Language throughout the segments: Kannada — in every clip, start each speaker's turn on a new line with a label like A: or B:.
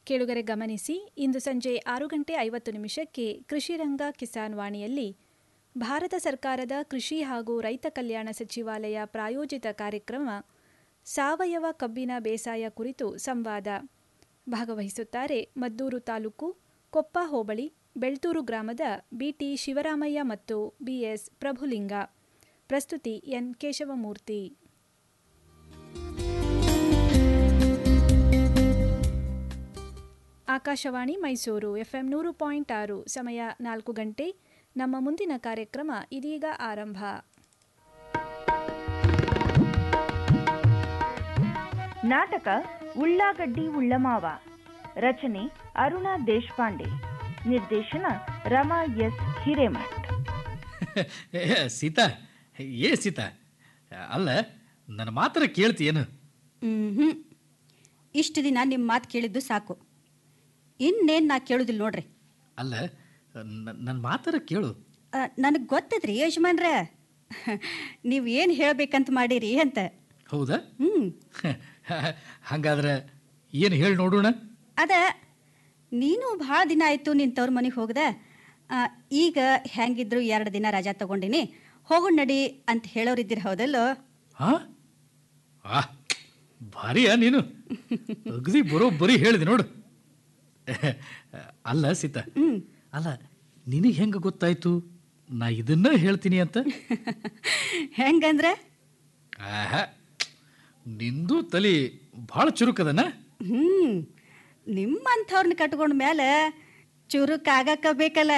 A: ಕೇಳುಗರೆ ಗಮನಿಸಿ ಇಂದು ಸಂಜೆ ಆರು ಗಂಟೆ ಐವತ್ತು ನಿಮಿಷಕ್ಕೆ ಕೃಷಿರಂಗ ಕಿಸಾನ್ ವಾಣಿಯಲ್ಲಿ ಭಾರತ ಸರ್ಕಾರದ ಕೃಷಿ ಹಾಗೂ ರೈತ ಕಲ್ಯಾಣ ಸಚಿವಾಲಯ ಪ್ರಾಯೋಜಿತ ಕಾರ್ಯಕ್ರಮ ಸಾವಯವ ಕಬ್ಬಿನ ಬೇಸಾಯ ಕುರಿತು ಸಂವಾದ ಭಾಗವಹಿಸುತ್ತಾರೆ ಮದ್ದೂರು ತಾಲೂಕು ಕೊಪ್ಪ ಹೋಬಳಿ ಬೆಳ್ತೂರು ಗ್ರಾಮದ ಬಿಟಿ ಶಿವರಾಮಯ್ಯ ಮತ್ತು ಬಿಎಸ್ ಪ್ರಭುಲಿಂಗ ಪ್ರಸ್ತುತಿ ಎನ್ ಕೇಶವಮೂರ್ತಿ ಆಕಾಶವಾಣಿ ಮೈಸೂರು ಎಫ್ಎಂ ನೂರು ಪಾಯಿಂಟ್ ಆರು ಸಮಯ ನಾಲ್ಕು ಗಂಟೆ ನಮ್ಮ ಮುಂದಿನ ಕಾರ್ಯಕ್ರಮ ಇದೀಗ ಆರಂಭ
B: ನಾಟಕ ಉಳ್ಳಾಗಡ್ಡಿ ಉಳ್ಳಮಾವ ರಚನೆ ಅರುಣಾ ದೇಶಪಾಂಡೆ ನಿರ್ದೇಶನ ರಮಾ ಎಸ್ ಹಿರೇಮಠ್
C: ಏ, ಸೀತಾ ಏ ಸೀತಾ ಅಲ್ಲ ನನ್ನ ಮಾತ್ರ ಕೇಳ್ತೀಯೇನು
D: ಹ್ಮ್ ಇಷ್ಟು ದಿನ ನಿಮ್ಮ ಮಾತು ಕೇಳಿದ್ದು ಸಾಕು ಇನ್ನೇನು ನಾ ಕೇಳುದಿಲ್ಲ ನೋಡ್ರಿ
C: ಅಲ್ಲ ನನ್ನ ಮಾತರ ಕೇಳು
D: ನನಗೆ ಗೊತ್ತದ್ರಿ ಯಜಮಾನ್ರ ನೀವು ಏನು ಹೇಳ್ಬೇಕಂತ ಮಾಡಿರಿ ಅಂತ
C: ಹೌದಾ
D: ಹ್ಞೂ
C: ಹಂಗಾದ್ರೆ ಏನು ಹೇಳಿ ನೋಡೋಣ
D: ಅದ ನೀನು ಭಾಳ ದಿನ ಆಯಿತು ನಿನ್ನ ತವ್ರ ಮನೆಗೆ ಹೋಗ್ದ ಆ, ಈಗ ಹೆಂಗಿದ್ರು ಎರಡು ದಿನ ರಜಾ ತಗೊಂಡಿನಿ ಹೋಗೋಣ ನಡಿ ಅಂತ ಹೇಳೋರಿದ್ದೀರಿ ಹೌದಲ್ಲೋ
C: ಹಾ ಆ ಭಾರಿಯಾ ನೀನು ಅಗದಿ ಬರೋಬ್ಬರಿ ಹೇಳಿದೆ ನೋಡು ಅಲ್ಲ ಸೀತಾ
D: ಹ್ಞೂ
C: ಅಲ್ಲ ನಿನಗೆ ಹೆಂಗೆ ಗೊತ್ತಾಯ್ತು ನಾ ಇದನ್ನ ಹೇಳ್ತೀನಿ ಅಂತ
D: ಹೆಂಗಂದ್ರೆ
C: ಆಹಾ ನಿಂದು ತಲಿ ಭಾಳ ಚುರುಕದನ
D: ಹ್ಞೂ ನಿಮ್ಮಂಥವ್ರನ್ನ ಕಟ್ಕೊಂಡ ಮೇಲೆ ಚುರುಕಾಗಕ್ಕ ಬೇಕಲ್ಲ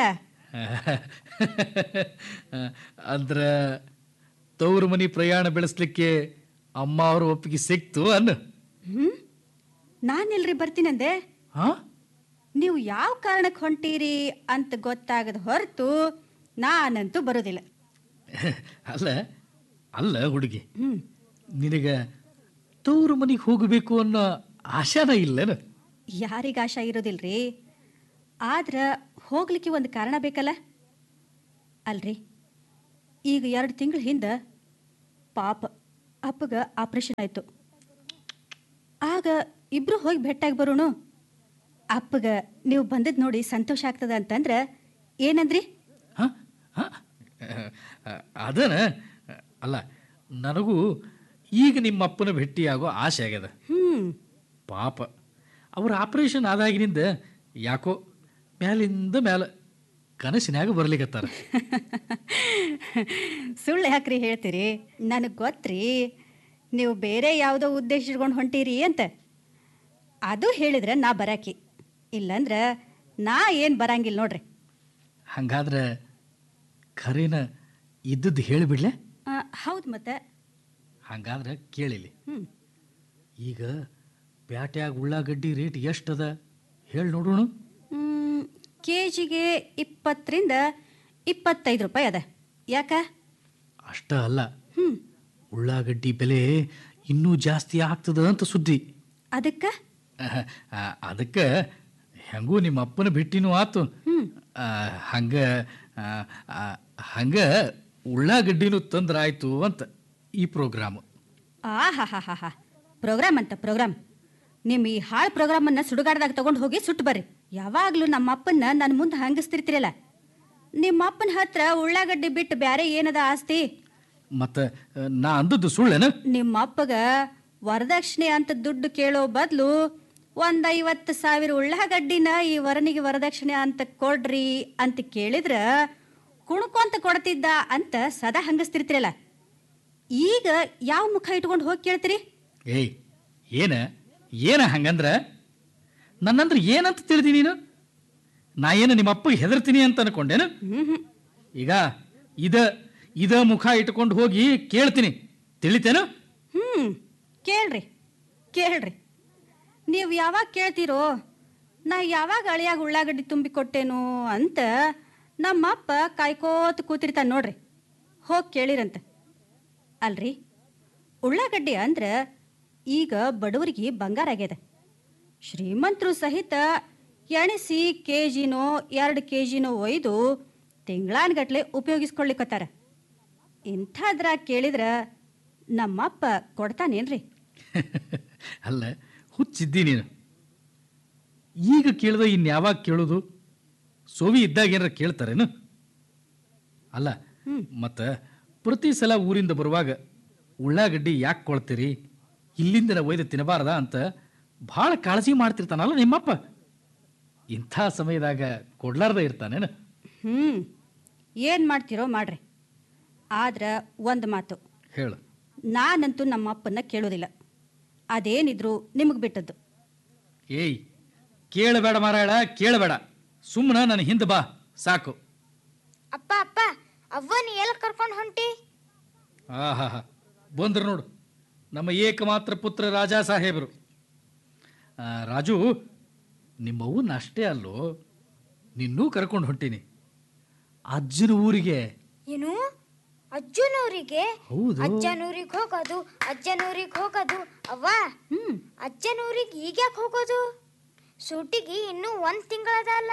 C: ಅಂದ್ರ ತವ್ರ ಮನಿ ಪ್ರಯಾಣ ಬೆಳೆಸ್ಲಿಕ್ಕೆ ಅಮ್ಮ ಅವ್ರ ಒಪ್ಪಿಗೆ ಸಿಕ್ತು ಅನ್ನು
D: ಹ್ಞೂ ನಾನೆಲ್ರಿ ಬರ್ತೀನಂದೆ
C: ಹಾ
D: ನೀವು ಯಾವ ಕಾರಣಕ್ಕೆ ಹೊಂಟೀರಿ ಅಂತ ಗೊತ್ತಾಗದ ಹೊರತು ನಾನಂತೂ ಬರೋದಿಲ್ಲ
C: ಅಲ್ಲ ಅಲ್ಲ ಹುಡುಗಿ
D: ಹ್ಞೂ
C: ನಿನಗ ತವ್ರ ಮನಿಗೆ ಹೋಗಬೇಕು ಅನ್ನೋ ಆಶಾನ ಇಲ್ಲನ
D: ಯಾರಿಗೆ ಆಶಾ ಇರೋದಿಲ್ರಿ ಆದ್ರೆ ಹೋಗ್ಲಿಕ್ಕೆ ಒಂದು ಕಾರಣ ಬೇಕಲ್ಲ ಅಲ್ರಿ ಈಗ ಎರಡು ತಿಂಗಳ ಹಿಂದೆ ಪಾಪ ಅಪ್ಪಗ ಆಪ್ರೇಷನ್ ಆಯಿತು ಆಗ ಇಬ್ರು ಹೋಗಿ ಭೇಟಿಯಾಗಿ ಬರೋಣ ಅಪ್ಪಗ ನೀವು ಬಂದದ್ದು ನೋಡಿ ಸಂತೋಷ ಆಗ್ತದ ಅಂತಂದ್ರೆ ಏನಂದ್ರಿ
C: ಹ? ಹ? ಅದನ ಅಲ್ಲ ನನಗೂ ಈಗ ನಿಮ್ಮ ಅಪ್ಪನ ಭೇಟಿಯಾಗೋ ಆಸೆ ಆಗ್ಯದ
D: ಹ್ಞೂ
C: ಪಾಪ ಅವ್ರ ಆಪರೇಷನ್ ಆದಾಗಿನಿಂದ ಯಾಕೋ ಮ್ಯಾಲಿಂದ ಮ್ಯಾಲ ಕನಸಿನ್ಯಾಗ ಬರ್ಲಿಕತ್ತಾರ
D: ಸುಳ್ಳು ಯಾಕ್ರಿ ಹೇಳ್ತೀರಿ ನನಗೆ ಗೊತ್ತ್ರಿ ನೀವು ಬೇರೆ ಯಾವುದೋ ಉದ್ದೇಶ ಇಟ್ಕೊಂಡು ಹೊಂಟೀರಿ ಅಂತ ಅದು ಹೇಳಿದ್ರೆ ನಾ ಬರಾಕಿ ಇಲ್ಲಂದ್ರೆ ನಾ ಏನು ಬರಂಗಿಲ್ಲ ನೋಡ್ರಿ
C: ಹಂಗಾದ್ರೆ ಖರೇನ ಇದ್ದದ್ದು ಹೇಳಿಬಿಡ್ಲೆ
D: ಹೌದು ಮತ್ತೆ
C: ಹಂಗಾದ್ರೆ ಕೇಳಿಲಿ
D: ಹ್ಞೂ
C: ಈಗ ಪ್ಯಾಟ್ಯಾಗ ಉಳ್ಳಾಗಡ್ಡಿ ರೇಟ್ ಎಷ್ಟದ ಹೇಳಿ ನೋಡೋಣ
D: ಕೆ ಜಿಗೆ ಇಪ್ಪತ್ತರಿಂದ ಇಪ್ಪತ್ತೈದು ರೂಪಾಯಿ ಅದ ಯಾಕ
C: ಅಷ್ಟ ಅಲ್ಲ
D: ಹ್ಞೂ
C: ಉಳ್ಳಾಗಡ್ಡಿ ಬೆಲೆ ಇನ್ನೂ ಜಾಸ್ತಿ ಆಗ್ತದ ಅಂತ ಸುದ್ದಿ
D: ಅದಕ್ಕೆ
C: ಅದಕ್ಕೆ ಹೆಂಗೂ ನಿಮ್ಮ ಅಪ್ಪನ ಭೇಟಿನೂ ಆತು
D: ಹ್ಞೂ
C: ಆ, ಹಂಗ ಆ, ಆ, ಹಂಗ ಉಳ್ಳಾಗಡ್ಡಿನೂ ತಂದ್ರಾಯ್ತು ಅಂತ ಈ ಪ್ರೋಗ್ರಾಮ್
D: ಆ ಹಾ ಹಾ ಹಾ ಹಾ ಪ್ರೋಗ್ರಾಮ್ ಅಂತ ಪ್ರೋಗ್ರಾಮ್ ನಿಮ್ಮ ಈ ಹಾಳು ಪ್ರೋಗ್ರಾಮನ್ನು ಸುಡುಗಾಡ್ದಾಗ ತಗೊಂಡು ಹೋಗಿ ಸುಟ್ಟು ಬರ್ರಿ ಯಾವಾಗಲೂ ನಮ್ಮ ಅಪ್ಪನ್ನ ನನ್ನ ಮುಂದೆ ಹಂಗಸ್ತಿರ್ತಿರಲ್ಲ ನಿಮ್ಮ ಅಪ್ಪನ ಹತ್ರ ಉಳ್ಳಾಗಡ್ಡಿ ಬಿಟ್ಟು ಬ್ಯಾರೆ ಏನದ ಆಸ್ತಿ
C: ಮತ್ತು ನಾ ಅಂದದ್ದು ಸುಳ್ಳೇನ
D: ನಿಮ್ಮ ಅಪ್ಪಗ ವರದಕ್ಷಿಣೆ ಅಂತ ದುಡ್ಡು ಕೇಳೋ ಬದಲು ಒಂದು ಐವತ್ತು ಸಾವಿರ ಉಳ್ಳಾಗಡ್ಡಿನ ಈ ವರನಿಗೆ ವರದಕ್ಷಿಣೆ ಅಂತ ಕೊಡ್ರಿ ಅಂತ ಕೇಳಿದ್ರ ಕುಣ್ಕೊಂತ ಕೊಡ್ತಿದ್ದ ಅಂತ ಸದಾ ಹಂಗಸ್ತಿರ್ತಿರಲ್ಲ ಈಗ ಯಾವ ಮುಖ ಇಟ್ಕೊಂಡು ಹೋಗಿ ಕೇಳ್ತೀರಿ
C: ಏಯ್ ಏನ ಏನ ಹಂಗಂದ್ರ ನನ್ನಂದ್ರೆ ಏನಂತ ತಿಳಿದಿ ನೀನು ನಾ ಏನು ನಿಮ್ಮ ಅಪ್ಪಗೆ ಹೆದರ್ತೀನಿ ಅಂತ ಅನ್ಕೊಂಡೇನು
D: ಹ್ಮ್ ಹ್ಮ್
C: ಈಗ ಇದ ಇದ ಮುಖ ಇಟ್ಕೊಂಡು ಹೋಗಿ ಕೇಳ್ತೀನಿ ತಿಳಿತೇನು
D: ಹ್ಮ್ ಕೇಳ್ರಿ ಕೇಳ್ರಿ ನೀವು ಯಾವಾಗ ಕೇಳ್ತೀರೋ ನಾ ಯಾವಾಗ ಅಳಿಯಾಗ ಉಳ್ಳಾಗಡ್ಡಿ ತುಂಬಿ ಕೊಟ್ಟೇನು ಅಂತ ನಮ್ಮಪ್ಪ ಕಾಯ್ಕೋತ ಕೂತಿರ್ತಾನೆ ನೋಡ್ರಿ ಹೋಗಿ ಕೇಳಿರಂತ ಅಲ್ರಿ ಉಳ್ಳಾಗಡ್ಡಿ ಅಂದ್ರೆ ಈಗ ಬಡವರಿಗೆ ಬಂಗಾರ ಆಗ್ಯದ ಶ್ರೀಮಂತರು ಸಹಿತ ಎಣಿಸಿ ಕೆ ಜಿನೋ ಎರಡು ಕೆ ಜಿನೋ ಒಯ್ದು ತಿಂಗಳಾನ್ಗಟ್ಲೆ ಉಪಯೋಗಿಸ್ಕೊಳ್ಳಿಕತ್ತಾರ ಇಂಥದ್ರ ಕೇಳಿದ್ರ ನಮ್ಮಪ್ಪ ಕೊಡ್ತಾನೇನ್ರಿ
C: ಅಲ್ಲ ಹುಚ್ಚಿದ್ದಿ ನೀನು ಈಗ ಕೇಳ್ದ ಇನ್ಯಾವಾಗ ಕೇಳೋದು ಸೋವಿ ಇದ್ದಾಗ ಏನಾರ ಕೇಳ್ತಾರೇನು ಅಲ್ಲ ಮತ್ತು ಪ್ರತಿ ಸಲ ಊರಿಂದ ಬರುವಾಗ ಉಳ್ಳಾಗಡ್ಡಿ ಯಾಕೆ ಕೊಳ್ತೀರಿ ಇಲ್ಲಿಂದ ಒಯ್ದು ತಿನ್ನಬಾರ್ದ ಅಂತ ಭಾಳ ಕಾಳಜಿ ಮಾಡ್ತಿರ್ತಾನಲ್ಲ ನಿಮ್ಮಪ್ಪ ಇಂಥ ಸಮಯದಾಗ ಕೊಡ್ಲಾರ್ದ ಇರ್ತಾನೇನು
D: ಹ್ಞೂ ಏನು ಮಾಡ್ತೀರೋ ಮಾಡ್ರಿ ಆದ್ರೆ ಒಂದು ಮಾತು
C: ಹೇಳು
D: ನಾನಂತೂ ನಮ್ಮ ಅಪ್ಪನ್ನ ಕೇಳೋದಿಲ್ಲ ಅದೇನಿದ್ರು ನಿಮಗೆ ಬಿಟ್ಟದ್ದು
C: ಏಯ್ ಕೇಳಬೇಡ ಮಾರಾಯಣ ಕೇಳಬೇಡ ಸುಮ್ಮನೆ ನನ್ನ ಹಿಂದೆ ಬಾ ಸಾಕು
E: ಅಪ್ಪ ಅಪ್ಪ ಅವ್ವನ ಎಲ್ಲಿ ಕರ್ಕೊಂಡು ಹೊಂಟಿ
C: ಆಹಾ ಬಂದ್ರು ನೋಡು ನಮ್ಮ ಏಕಮಾತ್ರ ಪುತ್ರ ರಾಜಾ ಸಾಹೇಬರು ಆ, ರಾಜು ನಿಮ್ಮವ್ವನ ಅಷ್ಟೇ ಅಲ್ಲೋ ನಿನ್ನೂ ಕರ್ಕೊಂಡು ಹೊಂಟೀನಿ ಅಜ್ಜನ ಊರಿಗೆ
E: ಏನು ಅಜ್ಜನೂರಿಗೆ
C: ಹೌದು
E: ಅಜ್ಜನೂರಿಗೆ ಹೋಗೋದು ಅಜ್ಜನೂರಿಗೆ ಹೋಗೋದು ಅವ್ವ
D: ಹ್ಞೂ
E: ಅಜ್ಜನೂರಿಗೆ ಈಗ್ಯಾಕೆ ಹೋಗೋದು ಸೂಟಿಗೆ ಇನ್ನೂ ಒಂದು ತಿಂಗಳದ ಅಲ್ಲ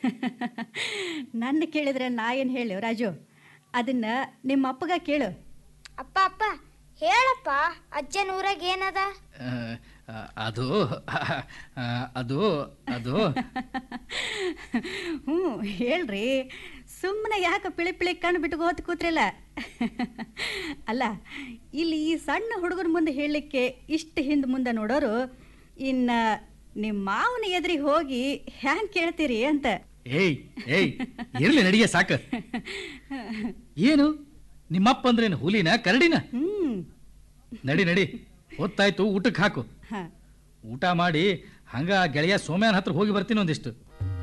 D: ನನ್ನ ಕೇಳಿದ್ರೆ ನಾ ಏನು ಹೇಳಿ ರಾಜು ಅದನ್ನ ನಿಮ್ಮ ಅಪ್ಪಗ ಕೇಳು
E: ಅಪ್ಪ ಅಪ್ಪ ಹೇಳಪ್ಪ ಅಜ್ಜನೂರಾಗ ಏನದ
C: ಆ, ಆ, ಅದು ಆ, ಅದು ಅದು
D: ಹ್ಞೂ ಹೇಳ್ರಿ ಸುಮ್ಮನೆ ಯಾಕೆ ಪಿಳಿ ಪಿಳಿ ಕಣ್ಣು ಬಿಟ್ಟು ಹೋತ್ ಕೂತ್ರಲ್ಲ ಅಲ್ಲ ಇಲ್ಲಿ ಈ ಸಣ್ಣ ಹುಡುಗನ ಮುಂದೆ ಹೇಳಲಿಕ್ಕೆ ಇಷ್ಟು ಹಿಂದೆ ಮುಂದೆ ನೋಡೋರು ಇನ್ನು ನಿಮ್ಮ ಮಾವನ ಎದುರಿಗೆ ಹೋಗಿ ಹ್ಯಾಂಗೆ ಕೇಳ್ತೀರಿ ಅಂತ
C: ಏಯ್ ಏಯ್ ಇರ್ಲಿ ನಡಿಗೆ ಸಾಕ ಏನು ನಿಮ್ಮಪ್ಪ ಅಂದ್ರೇನು ಹುಲಿನ ಕರಡಿನ
D: ಹ್ಞೂ
C: ನಡಿ ನಡಿ ಹೊತ್ತಾಯ್ತು ಊಟಕ್ಕೆ ಹಾಕು
D: ಹಾಂ
C: ಊಟ ಮಾಡಿ ಹಂಗ ಆ ಗೆಳೆಯ ಸೋಮ್ಯಾನ ಹತ್ರ ಹೋಗಿ ಬರ್ತೀನಿ ಒಂದಿಷ್ಟು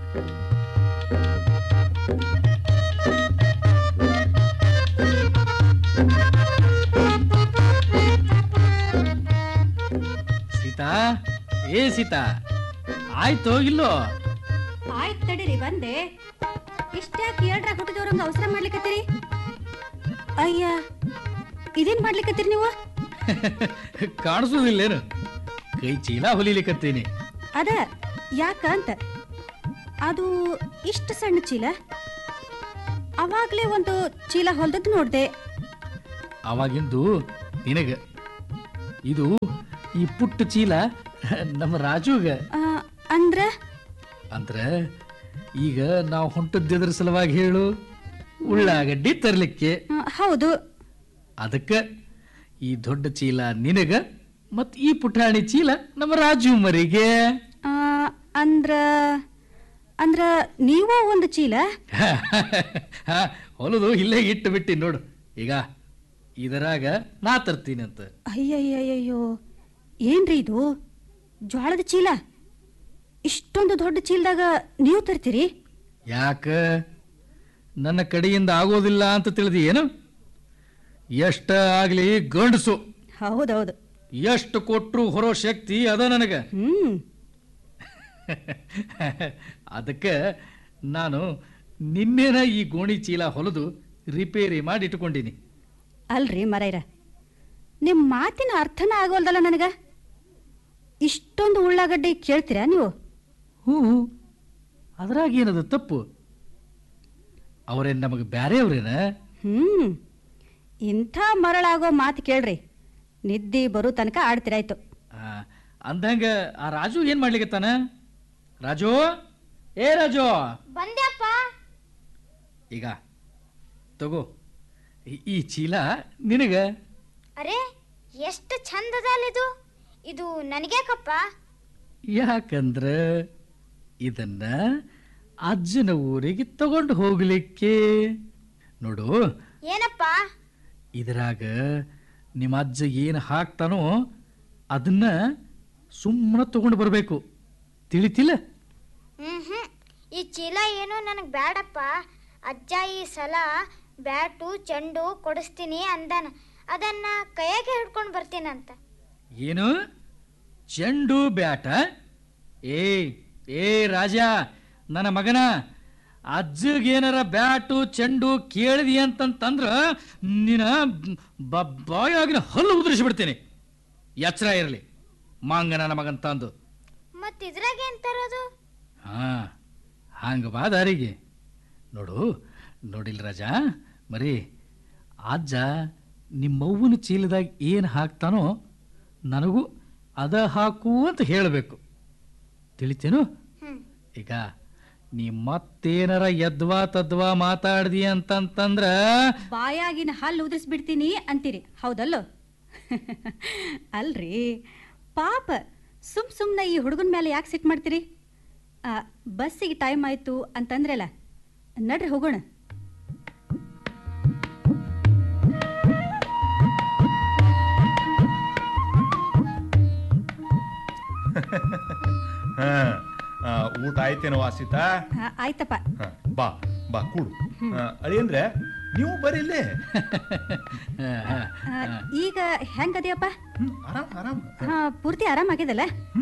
C: ಸೀತಾ ಏ ಸೀತಾ ಆಯ್ತೋ ಇಲ್ಲೋ
D: ಆಯ್ತು ತಡೀರಿ ಬಂದೆ ಇಷ್ಟ್ಯಾಕೆ ಏಳ್ರಾಗ ಹುಟ್ಟಿದವ್ರಂಗೆ ಅವಸರ ಮಾಡ್ಲಿಕತ್ತೀರಿ ಅಯ್ಯ ಇದೇನು ಮಾಡ್ಲಿಕತ್ತೀರಿ ನೀವು
C: ಕಾಣಿಸೋದಿಲ್ಲೇನು ಕೈ ಚೀಲ ಹೊಲಿಲಿಕತ್ತೀನಿ
D: ಅದ ಯಾಕ ಅಂತ ಅದು ಇಷ್ಟು ಸಣ್ಣ ಚೀಲ ಅವಾಗಲೇ ಒಂದು ಚೀಲ ಹೊಲ್ದದ್ದು ನೋಡ್ದೆ
C: ಅವಾಗಿಂದು ನಿನಗ ಇದು ಈ ಪುಟ್ಟ ಚೀಲ ನಮ್ಮ ರಾಜುಗ
D: ಆ, ಅಂದ್ರ
C: ಅಂದ್ರ ಈಗ ನಾವು ಹೊಂಟದ್ದಿದ್ರ ಸಲುವಾಗಿ ಹೇಳು ಉಳ್ಳಾಗಡ್ಡಿ ತರ್ಲಿಕ್ಕೆ
D: ಆ, ಹೌದು
C: ಅದಕ್ಕೆ ಈ ದೊಡ್ಡ ಚೀಲ ನಿನಗ ಮತ್ ಈ ಪುಟಾಣಿ ಚೀಲ ನಮ್ಮ ರಾಜು ಮರಿಗೆ
D: ಆ, ಅಂದ್ರ ಅಂದ್ರ ನೀವೂ ಒಂದು ಚೀಲ
C: ಹಾ, ಹೊಲದು ಇಲ್ಲೇ ಇಟ್ಟು ಬಿಟ್ಟಿ ನೋಡು ಈಗ ಇದರಾಗ ನಾ ತರ್ತೀನಿ ಅಂತ
D: ಅಯ್ಯಯ್ಯಯ್ಯೋ ಏನ್ರಿ ಇದು ಜ್ವಾಳದ ಚೀಲ ಇಷ್ಟೊಂದು ದೊಡ್ಡ ಚೀಲದಾಗ ನೀವು ತರ್ತೀರಿ
C: ಯಾಕ ನನ್ನ ಕಡೆಯಿಂದ ಆಗೋದಿಲ್ಲ ಅಂತ ತಿಳಿದಿ ಏನು ಎಷ್ಟ ಆಗ್ಲಿ ಗಂಡಸು
D: ಹೌದೌದು
C: ಎಷ್ಟು ಕೊಟ್ರು ಹೊರೋ ಶಕ್ತಿ ಅದ ನನಗ
D: ಹ್ಮ್
C: ಅದಕ್ಕೆ ನಾನು ನಿನ್ನೆನ ಈ ಗೋಣಿ ಚೀಲ ಹೊಲದು ರಿಪೇರಿ ಮಾಡಿ ಇಟ್ಕೊಂಡಿನಿ
D: ಅಲ್ರಿ ಮರೈರ ನಿಮ್ಮ ಮಾತಿನ ಅರ್ಥನ ಆಗೋಲ್ದಲ್ಲ ನನಗ ಇಷ್ಟೊಂದು ಉಳ್ಳಾಗಡ್ಡಿ ಕೇಳ್ತೀರಾ ನೀವು
C: ಹ್ಞೂ ಅದ್ರಾಗ ಏನದು ತಪ್ಪು ಅವರೇನು ನಮಗೆ ಬ್ಯಾರೆಯವ್ರೇನ
D: ಹ್ಮ್ ಇಂಥ ಮರಳಾಗೋ ಮಾತು ಕೇಳ್ರಿ ನಿದ್ದೆ ಬರೋ ತನಕ ಆಡ್ತಿರಾಯ್ತು
C: ಆ, ಅಂದಂಗ ಆ ರಾಜು ಏನ್ ಮಾಡ್ಲಿಕತ್ತಾನ ರಾಜು ಏ ರಾಜು
E: ಬಂದ್ಯಪ್ಪ
C: ಈಗ ತಗೋ ಈ- ಈ ಚೀಲ ನಿನಗ
E: ಅರೆ ಎಷ್ಟು ಚಂದದಲ್ಲ ಇದು ಇದು ನನಗ್ಯಾಕಪ್ಪ
C: ಯಾಕಂದ್ರ ಇದನ್ನ ಅಜ್ಜನ ಊರಿಗೆ ತಗೊಂಡು ಹೋಗ್ಲಿಕ್ಕೆ ನೋಡು
E: ಏನಪ್ಪ
C: ಇದರಾಗ ನಿಮ್ಮ ಅಜ್ಜ ಏನು ಹಾಕ್ತಾನೋ ಅದನ್ನ ಸುಮ್ಮನೆ ತಗೊಂಡು ಬರಬೇಕು ತಿಳಿತಿಲ್ಲ
E: ಹ್ಮ್ ಹ್ಮ್ ಈ ಚೀಲ ಏನು ನನಗೆ ಬೇಡಪ್ಪ ಅಜ್ಜ ಈ ಸಲ ಬ್ಯಾಟು ಚೆಂಡು ಕೊಡಿಸ್ತೀನಿ ಅಂದಾನ ಅದನ್ನ ಕೈಯಾಗೆ ಹಿಡ್ಕೊಂಡು ಬರ್ತೀನಂತ
C: ಏನು ಚೆಂಡು ಬ್ಯಾಟ ಏ ಏ ರಾಜ ನನ್ನ ಮಗನ ಅಜ್ಜಗೇನಾರ ಬ್ಯಾಟು ಚೆಂಡು ಕೇಳಿದಿ ಅಂತಂತಂದ್ರ ನೀನ ಬ- ಬಾಯಾಗಿನ ಹಲ್ಲು ಉದುರಿಸಿ ಬಿಡ್ತೀನಿ ಎಚ್ಚರ ಇರಲಿ ಮಾಂಗ ನನ್ನ ಮಗನ್ ತಂದು
E: ಮತ್ ಇದ್ರಾಗ ಏನ್ ತರೋದು
C: ಹಾ ಹಂಗ ಬಾ ದಾರಿಗೆ ನೋಡು ನೋಡಿಲ್ ರಾಜ ಮರಿ ಅಜ್ಜ ನಿಮ್ಮವ್ವನ ಚೀಲದಾಗ ಏನು ಹಾಕ್ತಾನೋ ನನಗೂ ಅದ ಹಾಕು ಅಂತ ಹೇಳಬೇಕು ತಿಳಿತೇನು
E: ಹ್ಮ್
C: ಈಗ ನೀ ಮತ್ತೇನಾರ ಯದ್ವಾ ತದ್ವಾ ಮಾತಾಡ್ದಿ ಅಂತಂತಂದ್ರ
D: ಬಾಯಾಗಿನ ಹಲ್ಲು ಉದುರಿಸ್ಬಿಡ್ತೀನಿ ಅಂತೀರಿ ಹೌದಲ್ಲೋ ಅಲ್ರಿ ಪಾಪ ಸುಮ್ ಸುಮ್ಮನೆ ಈ ಹುಡುಗನ ಮೇಲೆ ಯಾಕೆ ಸಿಟ್ಟು ಮಾಡ್ತೀರಿ ಆ, ಬಸ್ಸಿಗೆ ಟೈಮ್ ಆಯಿತು ಅಂತಂದ್ರಲ್ಲ ನಡ್ರಿ ಹೋಗೋಣ
F: ಹಾ ಆ, ಊಟ ಆಯ್ತೇನೋ ವಾಸಿತಾ
D: ಆ, ಆಯ್ತಪ್ಪ
F: ಹಾ, ಬಾ ಬಾ ಕೂಡು ಆ, ಅಳಿಯಂದ್ರೆ ನೀವು ಬರೀ ಇಲ್ಲೇ
D: ಆ, ಈಗ ಹೆಂಗದ್ಯಪ್ಪ
F: ಹ್ಮ್, ಆರಾಮ್ ಆರಾಮ್
D: ಹಾ ಪೂರ್ತಿ ಆರಾಮಾಗ್ಯದಲ್ಲ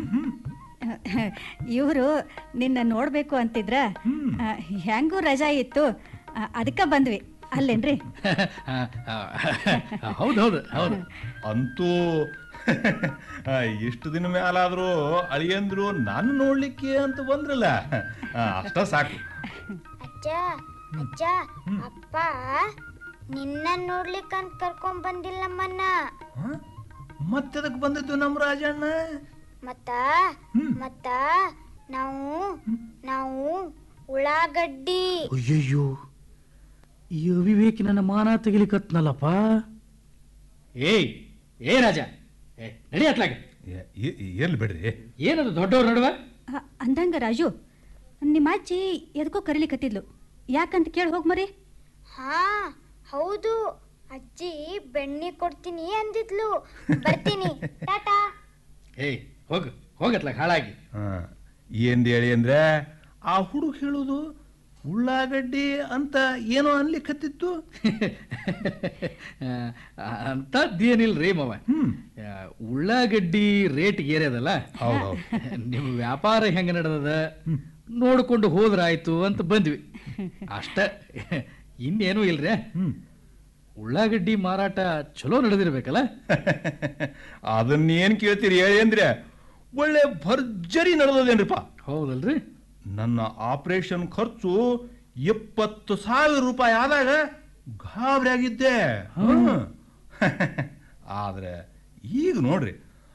D: ಇವರು ನಿನ್ನ ನೋಡಬೇಕು ಅಂತಿದ್ರ ಆ, ಹೆಂಗೂ ರಜಾ ಇತ್ತು ಅದಕ್ಕೆ ಬಂದ್ವಿ ಅಲ್ಲೇನ್ರಿ
C: ಹೌದು ಹೌದು ಹೌದು
F: ಅಂತೂ ಆ, ಇಷ್ಟು ದಿನ ಮೇಲಾದ್ರೂ ಅಳಿಯಂದ್ರು ನಾನು ನೋಡ್ಲಿಕ್ಕೆ ಅಂತ ಬಂದ್ರಲ್ಲ ಆ, ಅಷ್ಟ ಸಾಕು
E: ಅಜ್ಜ ಅಜ್ಜ ಅಪ್ಪ ನಿನ್ನ ನೋಡ್ಲಿಕ್ಕಂತ ಕರ್ಕೊಂಡ್ ಬಂದಿಲ್ಲ ನಮ್ಮನ್ನ
F: ಹಾ? ಮತ್ತೆದಕ್ ಬಂದಿದ್ದು ನಮ್ಮ ರಾಜಣ್ಣ
E: ಮತ್ತ ಮತ್ತ ನಾವು ನಾವು ಉಳ್ಳಾಗಡ್ಡಿ
C: ಅಯ್ಯಯ್ಯೋ ಈ ಅವಿವೇಕಿ ನನ್ನ ಮಾನ ತೆಗಿಲಿಕತ್ನಲ್ಲಪ್ಪ ಏಯ್ ಏ ರಾಜ ಏ ನಡಿ ಅತ್ಲಾಗ
F: ಎ- ಎ- ಎಲ್ಲಿ ಬಿಡ್ರಿ
C: ಏನದು ದೊಡ್ಡವ್ರ ನಡುವ
D: ಆ, ಅಂದಂಗ ರಾಜು ನಿಮ್ಮ ಅಜ್ಜಿ ಎದಕ್ಕೋ ಕರೀಲಿಕತ್ತಿದ್ಲು ಯಾಕಂತ ಕೇಳಿ ಹೋಗ್ ಮರಿ
E: ಹಾ ಹೌದು ಅಜ್ಜಿ ಬೆಣ್ಣೆ ಕೊಡ್ತೀನಿ ಅಂದಿದ್ಲು ಬರ್ತೀನಿ ಟಾಟಾ
C: ಏಯ್ ಹೋಗು ಹೋಗತ್ಲಾಗ ಹಾಳಾಗಿ
F: ಹಾ ಏನ್ ಹೇಳಿ ಅಂದ್ರೆ ಆ ಹುಡುಗ ಹೇಳುದು ಉಳ್ಳಾಗಡ್ಡಿ ಅಂತ ಏನೋ ಅನ್ಲಿಕ್ಕತ್ತಿತ್ತು
C: ಅಂಥದ್ದೇನಿಲ್ರಿ ಮವ ಆ, ಉಳ್ಳಾಗಡ್ಡಿ ರೇಟ್ ಏರ್ಯದಲ್ಲ
F: ಹೌದೌದು
C: ನಿಮ್ಮ ವ್ಯಾಪಾರ ಹೆಂಗ ನಡೆದದ ನೋಡ್ಕೊಂಡು ಹೋದ್ರಾಯ್ತು ಅಂತ ಬಂದ್ವಿ ಅಷ್ಟ ಇನ್ನೇನೂ ಇಲ್ರಿ ಉಳ್ಳಾಗಡ್ಡಿ ಮಾರಾಟ ಚಲೋ ನಡೆದಿರ್ಬೇಕಲ್ಲ
F: ಅದನ್ನೇನ್ ಕೇಳ್ತೀರಿ ಹೇಳಿ ಅಂದ್ರೆ ಒಳ್ಳೆ ಭರ್ಜರಿ ನಡೆದದೇನ್ರಿಪ್ಪ
C: ಹೌದಲ್ರಿ
F: ನನ್ನ ಆಪರೇಷನ್ ಖರ್ಚು ಎಪ್ಪತ್ತು ಸಾವಿರ ರೂಪಾಯಿ ಆದಾಗ ಗಾಬರಿ ಆಗಿದ್ದೆ ಹ್ಮ್. ಆದ್ರೆ ಈಗ ನೋಡ್ರಿ